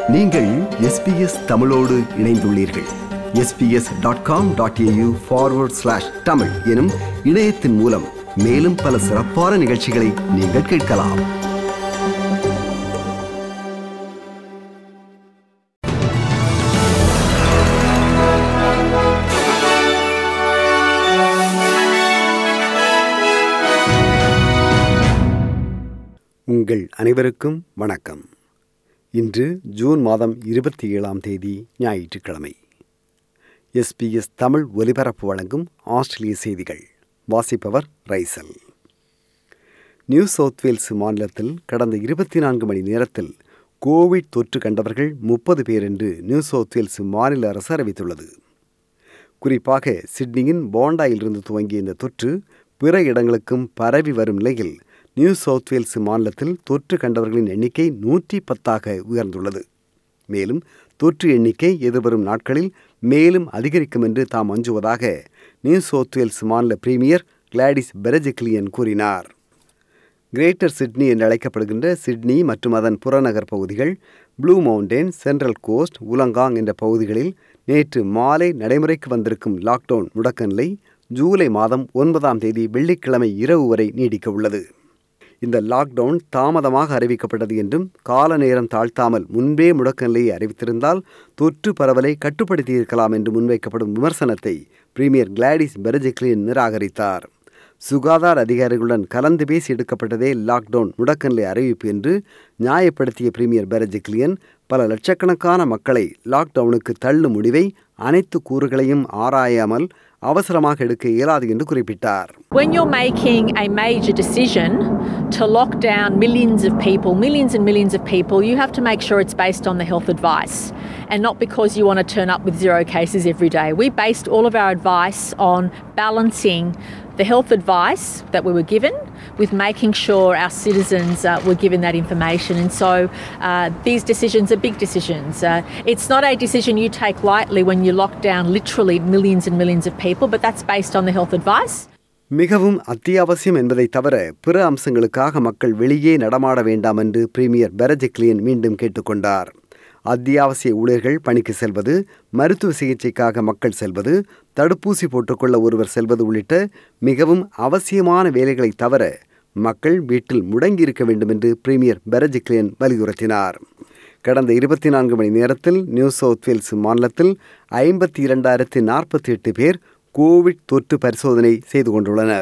நீங்கள் எஸ்பிஎஸ் தமிழோடு இணைந்துள்ளீர்கள் SBS dot com dot AU forward slash Tamil எனும் இணையத்தின் மூலம் மேலும் பல சிறப்பான நிகழ்ச்சிகளை நீங்கள் கேட்கலாம் உங்கள் அனைவருக்கும் வணக்கம் இன்று ஜூன் மாதம் இருபத்தி ஏழாம் தேதி ஞாயிற்றுக்கிழமை எஸ்பிஎஸ் தமிழ் ஒலிபரப்பு வழங்கும் ஆஸ்திரேலிய செய்திகள் வாசிப்பவர் ரைசல் நியூ சவுத் வேல்ஸ் மாநிலத்தில் கடந்த இருபத்தி நான்கு மணி நேரத்தில் கோவிட் தொற்று கண்டவர்கள் முப்பது பேர் என்று நியூ சவுத் வேல்ஸ் மாநில அரசு அறிவித்துள்ளது குறிப்பாக சிட்னியின் போண்டாயிலிருந்து துவங்கிய இந்த தொற்று பிற இடங்களுக்கும் பரவி வரும் நிலையில் நியூ சவுத் வேல்ஸ் மாநிலத்தில் தொற்று கண்டவர்களின் எண்ணிக்கை நூற்றி பத்தாக உயர்ந்துள்ளது மேலும் தொற்று எண்ணிக்கை எதிர்வரும் நாட்களில் மேலும் அதிகரிக்கும் என்று தாம் அஞ்சுவதாக நியூ சவுத் வேல்ஸ் மாநில பிரீமியர் கிளாடிஸ் பெரஜிக்லியன் கூறினார் கிரேட்டர் சிட்னி என்று அழைக்கப்படுகின்ற சிட்னி மற்றும் அதன் புறநகர் பகுதிகள் Blue Mountain Central Coast Wollongong என்ற பகுதிகளில் நேற்று மாலை நடைமுறைக்கு வந்திருக்கும் லாக்டவுன் முடக்க நிலை ஜூலை மாதம் ஒன்பதாம் தேதி வெள்ளிக்கிழமை இரவு வரை நீடிக்க உள்ளது இந்த லாக்டவுன் தாமதமாக அறிவிக்கப்பட்டது என்றும் கால நேரம் தாழ்த்தாமல் முன்பே முடக்க நிலையை அறிவித்திருந்தால் தொற்று பரவலை கட்டுப்படுத்தியிருக்கலாம் என்று முன்வைக்கப்படும் விமர்சனத்தை பிரீமியர் கிளாடிஸ் பெரஜிக்லின் நிராகரித்தார் சுகாதார அதிகாரிகளுடன் கலந்து பேசி எடுக்கப்பட்டதே லாக்டவுன் முடக்க நிலை அறிவிப்பு என்று நியாயப்படுத்திய பிரீமியர் பெரஜிக்லியன் பல லட்சக்கணக்கான மக்களை லாக்டவுனுக்கு தள்ளும் முடிவை அனைத்து கூறுகளையும் ஆராயாமல் அவசரமாக எடுக்க இயலாது என்று குறிப்பிட்டார் When you're making a major decision to lock down millions of people, millions and millions of people, you have to make sure it's based on the health advice and not because you want to turn up with zero cases every day. We based all of our advice on balancing the health advice that we were given with making sure our citizens uh, were given that information. And so uh, these decisions are big decisions. Uh, it's not a decision you take lightly when you lock down literally millions and millions of people, but that's based on the health advice. மிகவும் அத்தியாவசியம் என்பதை தவிர பிற அம்சங்களுக்காக மக்கள் வெளியே நடமாட வேண்டாம் என்று பிரீமியர் பெரஜிக்லியன் மீண்டும் கேட்டுக்கொண்டார் அத்தியாவசிய ஊழியர்கள் பணிக்கு செல்வது மருத்துவ சிகிச்சைக்காக மக்கள் செல்வது தடுப்பூசி போட்டுக்கொள்ள ஒருவர் செல்வது உள்ளிட்ட மிகவும் அவசியமான வேலைகளை தவிர மக்கள் வீட்டில் முடங்கியிருக்க வேண்டும் என்று பிரீமியர் பெரஜிக்லியன் வலியுறுத்தினார் கடந்த இருபத்தி நான்கு மணி நேரத்தில் நியூ சவுத் வேல்ஸ் மாநிலத்தில் ஐம்பத்தி இரண்டாயிரத்தி நாற்பத்தி எட்டு பேர் கோவிட் தொற்று பரிசோதனை செய்து கொண்டுள்ளனர்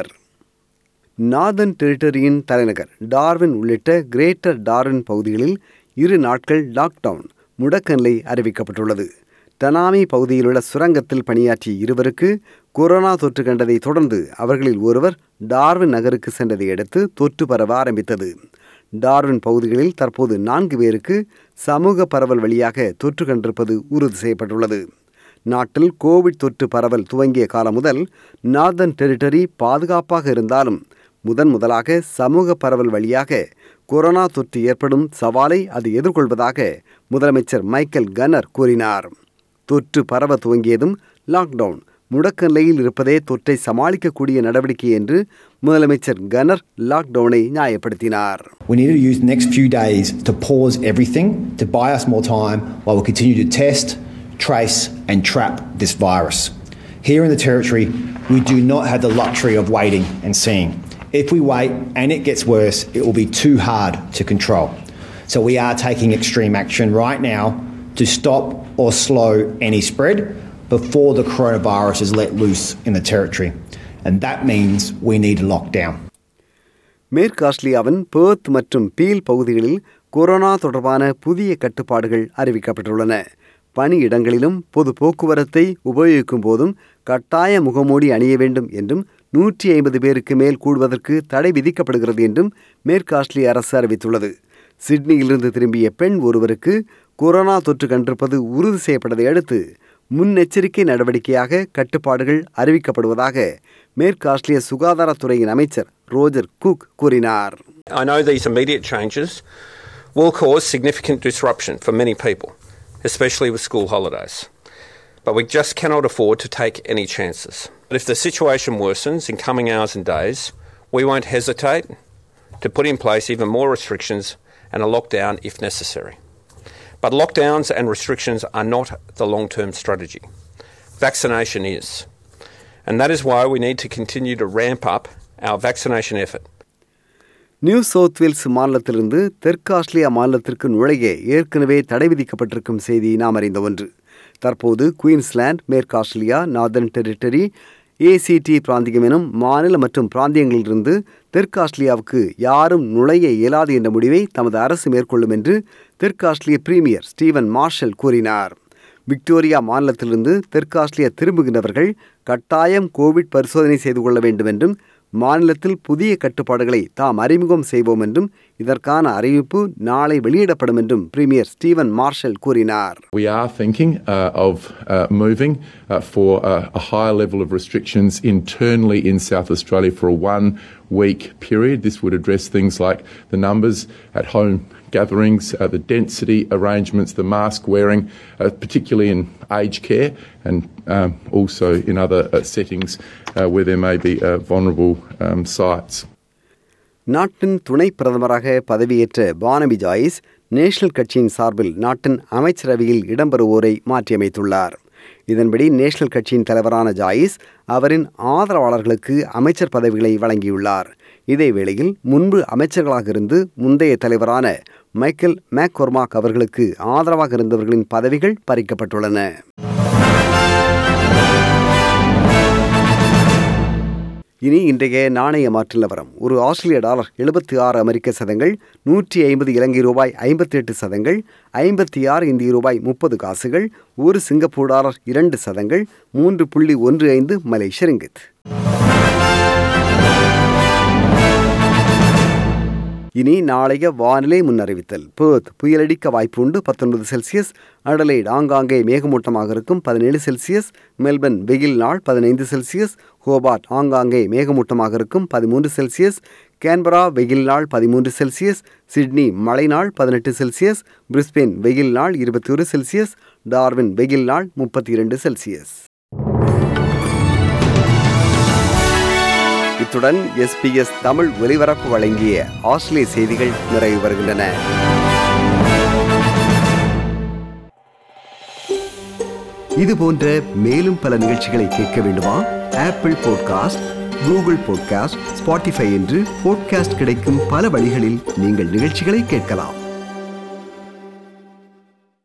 நார்தன் டெரிட்டரியின் தலைநகர் டார்வின் உள்ளிட்ட கிரேட்டர் டார்வின் பகுதிகளில் இரு நாட்கள் லாக்டவுன் முடக்க நிலை அறிவிக்கப்பட்டுள்ளது டனாமி பகுதியிலுள்ள சுரங்கத்தில் பணியாற்றிய இருவருக்கு கொரோனா தொற்று கண்டதை தொடர்ந்து அவர்களில் ஒருவர் டார்வின் நகருக்கு சென்றதை அடுத்து தொற்று பரவ ஆரம்பித்தது டார்வின் பகுதிகளில் தற்போது நான்கு பேருக்கு சமூக பரவல் வழியாக தொற்று கண்டிருப்பது உறுதி செய்யப்பட்டுள்ளது நாட்டில் கோவிட் தொற்று பரவல் துவங்கிய காலம் முதல் நார்தன் டெரிட்டரி பாதுகாப்பாக இருந்தாலும் முதன் முதலாக சமூக பரவல் வழியாக கொரோனா தொற்று ஏற்படும் சவாலை அது எதிர்கொள்வதாக முதலமைச்சர் மைக்கேல் கன்னர் கூறினார் தொற்று பரவ துவங்கியதும் லாக்டவுன் முடக்க நிலையில் இருப்பதே தொற்றை சமாளிக்கக்கூடிய நடவடிக்கை என்று முதலமைச்சர் கன்னர் லாக்டவுனை நியாயப்படுத்தினார் We need to use the next few days to pause everything to buy us more time while we continue to test, trace, and trap this virus. Here in the Territory, we do not have the luxury of waiting and seeing. If we wait and it gets worse, it will be too hard to control. So we are taking extreme action right now to stop or slow any spread before the coronavirus is let loose in the Territory. And that means we need a lockdown. மேற்கு ஆஸ்திரேலியாவின் birth மற்றும் feel பகுதிகளில் corona தொடர்பான புதிய கட்டுப்பாடுகள் அறிவிக்கப்பட்டுள்ளன பணியிடங்களிலும் பொது போக்குவரத்தை உபயோகிக்கும் போதும் கட்டாய முகமூடி அணிய வேண்டும் என்றும் நூற்றி ஐம்பது பேருக்கு மேல் கூடுவதற்கு தடை விதிக்கப்படுகிறது என்றும் மேற்கு ஆஸ்திரேலிய அரசு அறிவித்துள்ளது சிட்னியிலிருந்து திரும்பிய பெண் ஒருவருக்கு கொரோனா தொற்று கண்டிருப்பது உறுதி செய்யப்பட்டதை அடுத்து முன்னெச்சரிக்கை நடவடிக்கையாக கட்டுப்பாடுகள் அறிவிக்கப்படுவதாக மேற்கு ஆஸ்திரேலிய சுகாதாரத்துறையின் அமைச்சர் ரோஜர் குக் கூறினார் I know these immediate changes will cause significant disruption for many people, especially with school holidays. But we just cannot afford to take any chances. But if the situation worsens in coming hours and days, we won't hesitate to put in place even more restrictions and a lockdown if necessary. But lockdowns and restrictions are not the long term strategy. Vaccination is. And that is why we need to continue to ramp up our vaccination effort. New South Wales மாநிலத்திலிருந்து தெற்கு Australia மாநிலத்திற்கு நுழைய ஏற்கனவே தடை விதிக்கப்பட்டிருக்கும் செய்தி நாம் அறிந்த ஒன்று தற்போது குயின்ஸ்லாந்து மேற்கு ஆஸ்திரேலியா நார்தர்ன் டெரிட்டரி ஏசிடி பிராந்தியம் எனும் மாநில மற்றும் பிராந்தியங்களிலிருந்து தெற்கு ஆஸ்திரேலியாவுக்கு யாரும் நுழைய இயலாது என்ற முடிவை தமது அரசு மேற்கொள்ளும் என்று தெற்கு ஆஸ்திரேலிய பிரீமியர் ஸ்டீவன் மார்ஷல் கூறினார் விக்டோரியா மாநிலத்திலிருந்து தெற்கு ஆஸ்திரேலியா திரும்புகின்றவர்கள் கட்டாயம் கோவிட் பரிசோதனை செய்து கொள்ள வேண்டும் என்றும் மாநிலத்தில் புதிய கட்டுப்பாடுகளை தாம் அறிமுகம் செய்வோம் என்றும் இதற்கான அறிவிப்பு நாளை வெளியிடப்படும் என்றும் பிரீமியர் ஸ்டீவன் மார்ஷல் கூறினார் We are thinking uh, of uh, moving uh, for uh, a higher level of restrictions internally in South Australia for a one week period. This would address things like the numbers at home gatherings, uh, the density arrangements, the mask wearing, uh, particularly in aged care and um, also in other uh, settings uh, where there may be uh, vulnerable um, sites. நாட்டின் துணை பிரதமராக பதவியேற்ற Barnaby ஜாயிஸ் national கட்சியின் சார்பில் நாட்டின் அமைச்சரவையில் இடம்பெறுவோரை மாற்றியமைத்துள்ளார் இதன்படி national கட்சியின் தலைவரான ஜாயிஸ் அவரின் ஆதரவாளர்களுக்கு அமைச்சர் பதவிகளை வழங்கியுள்ளார் இதே வேளையில் முன்பு அமைச்சர்களாக இருந்து முந்தைய தலைவரான மைக்கேல் மேக்கொர்மாக் அவர்களுக்கு ஆதரவாக இருந்தவர்களின் பதவிகள் பறிக்கப்பட்டுள்ளன இனி இன்றைய நாணய மாற்று நிலவரம் ஒரு ஆஸ்திரேலிய டாலர் எழுபத்தி ஆறு அமெரிக்க சதங்கள் நூற்றி ஐம்பது இலங்கை ரூபாய் ஐம்பத்தி எட்டு சதங்கள் ஐம்பத்தி ஆறு இந்திய ரூபாய் முப்பது காசுகள் ஒரு சிங்கப்பூர் டாலர் இரண்டு சதங்கள் மூன்று புள்ளி ஒன்று ஐந்து மலேசிய ரிங்கித் இனி நாளைய வானிலை முன்னறிவித்தல் பேர்த் புயலடிக்க வாய்ப்புண்டு பத்தொன்பது செல்சியஸ் அடலைட் ஆங்காங்கே மேகமூட்டமாக இருக்கும் பதினேழு செல்சியஸ் மெல்பர்ன் வெயில் நாள் பதினைந்து செல்சியஸ் ஹோபார்ட் ஆங்காங்கே மேகமூட்டமாக இருக்கும் பதிமூன்று செல்சியஸ் கேன்பரா வெயில் நாள் பதிமூன்று செல்சியஸ் சிட்னி மழை நாள் பதினெட்டு செல்சியஸ் பிரிஸ்பெயின் வெயில் நாள் இருபத்தி ஒரு செல்சியஸ் டார்வின் வெயில் நாள் முப்பத்தி இரண்டு செல்சியஸ் இத்துடன் எஸ்பிஎஸ் தமிழ் ஒலிபரப்பு வழங்கிய ஆஸ்திரேலிய செய்திகள் நிறைவு வருகின்றன இது போன்ற மேலும் பல நிகழ்ச்சிகளை கேட்க வேண்டுமா Apple podcast Google podcast Spotify என்று பாட்காஸ்ட் கிடைக்கும் பல வழிகளில் நீங்கள் நிகழ்ச்சிகளை கேட்கலாம்